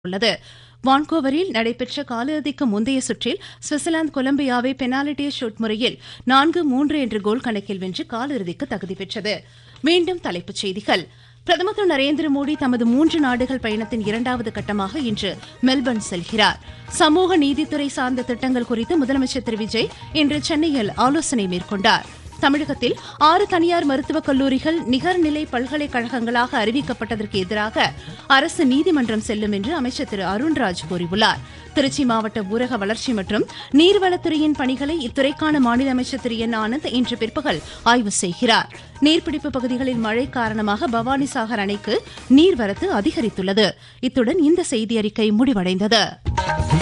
உள்ளது வான்கோவரில் நடைபெற்ற காலிறுதிக்கு முந்தைய சுற்றில் சுவிட்சர்லாந்து கொலம்பியாவை பெனால்டி ஷூட் முறையில் நான்கு மூன்று என்ற கோல் கணக்கில் வென்று காலிறுதிக்கு தகுதி பெற்றது மீண்டும் தலைப்புச் செய்திகள் பிரதமர் திரு நரேந்திர மோடி தமது மூன்று நாடுகள் பயணத்தின் இரண்டாவது கட்டமாக இன்று மெல்பர்ன் செல்கிறார் சமூக நீதித்துறை சார்ந்த திட்டங்கள் குறித்து முதலமைச்சர் திரு விஜய் இன்று சென்னையில் ஆலோசனை மேற்கொண்டார் தமிழகத்தில் ஆறு தனியார் மருத்துவக் கல்லூரிகள் நிகர்நிலை பல்கலைக்கழகங்களாக அறிவிக்கப்பட்டதற்கு எதிராக அரசு நீதிமன்றம் செல்லும் என்று அமைச்சர் திரு அருண்ராஜ் கூறியுள்ளார் திருச்சி மாவட்ட ஊரக வளர்ச்சி மற்றும் நீர்வளத்துறையின் பணிகளை இத்துறைக்கான மாநில அமைச்சர் திரு என் ஆனந்த் இன்று பிற்பகல் ஆய்வு செய்கிறார் நீர்பிடிப்பு பகுதிகளில் மழை காரணமாக பவானிசாகர் அணைக்கு நீர்வரத்து அதிகரித்துள்ளது இத்துடன் இந்த செய்தி அறிக்கை முடிவடைந்தது